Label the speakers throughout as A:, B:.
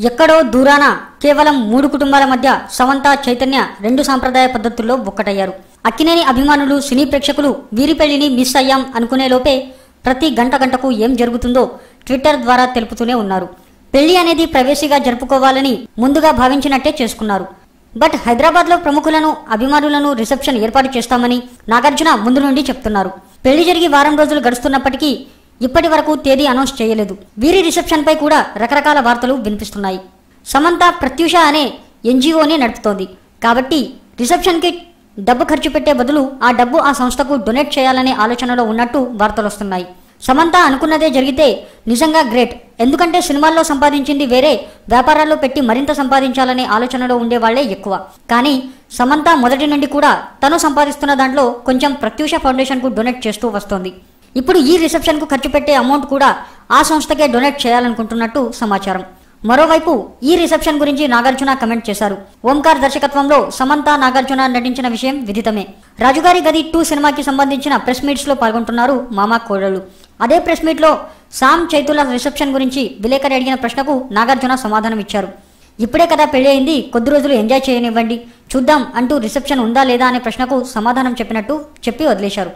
A: ఎక్కడో దూరాన కేవలం మూడు కుటుంబాల మధ్య సమంత చైతన్య రెండు సాంప్రదాయ పద్ధతుల్లో ఒక్కటయ్యారు అక్కినేని అభిమానులు సినీ ప్రేక్షకులు వీరి పెళ్లిని మిస్ అయ్యాం అనుకునే లోపే ప్రతి గంట గంటకు ఏం జరుగుతుందో ట్విట్టర్ ద్వారా తెలుపుతూనే ఉన్నారు పెళ్లి అనేది ప్రవేశిగా జరుపుకోవాలని ముందుగా భావించినట్టే చేసుకున్నారు బట్ హైదరాబాద్లో ప్రముఖులను అభిమానులను రిసెప్షన్ ఏర్పాటు చేస్తామని నాగార్జున ముందు నుండి చెప్తున్నారు పెళ్లి జరిగి వారం రోజులు గడుస్తున్నప్పటికీ ఇప్పటి వరకు తేదీ అనౌన్స్ చేయలేదు వీరి రిసెప్షన్ పై కూడా రకరకాల వార్తలు వినిపిస్తున్నాయి సమంత ప్రత్యూష అనే ఎన్జిఓని నడుపుతోంది కాబట్టి రిసెప్షన్కి డబ్బు ఖర్చు పెట్టే బదులు ఆ డబ్బు ఆ సంస్థకు డొనేట్ చేయాలనే ఆలోచనలో ఉన్నట్టు వార్తలు వస్తున్నాయి సమంత అనుకున్నదే జరిగితే నిజంగా గ్రేట్ ఎందుకంటే సినిమాల్లో సంపాదించింది వేరే వ్యాపారాల్లో పెట్టి మరింత సంపాదించాలనే ఆలోచనలో ఉండే వాళ్లే ఎక్కువ కానీ సమంత మొదటి నుండి కూడా తను సంపాదిస్తున్న దాంట్లో కొంచెం ప్రత్యూష ఫౌండేషన్కు డొనేట్ చేస్తూ వస్తోంది ఇప్పుడు ఈ రిసెప్షన్కు ఖర్చు పెట్టే అమౌంట్ కూడా ఆ సంస్థకే డొనేట్ చేయాలనుకుంటున్నట్టు సమాచారం మరోవైపు ఈ రిసెప్షన్ గురించి నాగార్జున కమెంట్ చేశారు ఓంకార్ దర్శకత్వంలో సమంత నాగార్జున నటించిన విషయం విదితమే రాజుగారి గది టూ సినిమాకి సంబంధించిన ప్రెస్ మీట్స్ లో పాల్గొంటున్నారు మామా కోడళ్ళు అదే ప్రెస్ మీట్ లో సామ్ చైతుల రిసెప్షన్ గురించి విలేకరి అడిగిన ప్రశ్నకు నాగార్జున సమాధానం ఇచ్చారు ఇప్పుడే కదా పెళ్లి అయింది కొద్ది రోజులు ఎంజాయ్ చేయనివ్వండి చూద్దాం అంటూ రిసెప్షన్ ఉందా లేదా అనే ప్రశ్నకు సమాధానం చెప్పినట్టు చెప్పి వదిలేశారు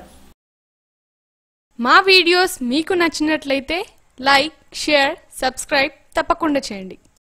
B: మా వీడియోస్ మీకు నచ్చినట్లయితే లైక్ షేర్ సబ్స్క్రైబ్ తప్పకుండా చేయండి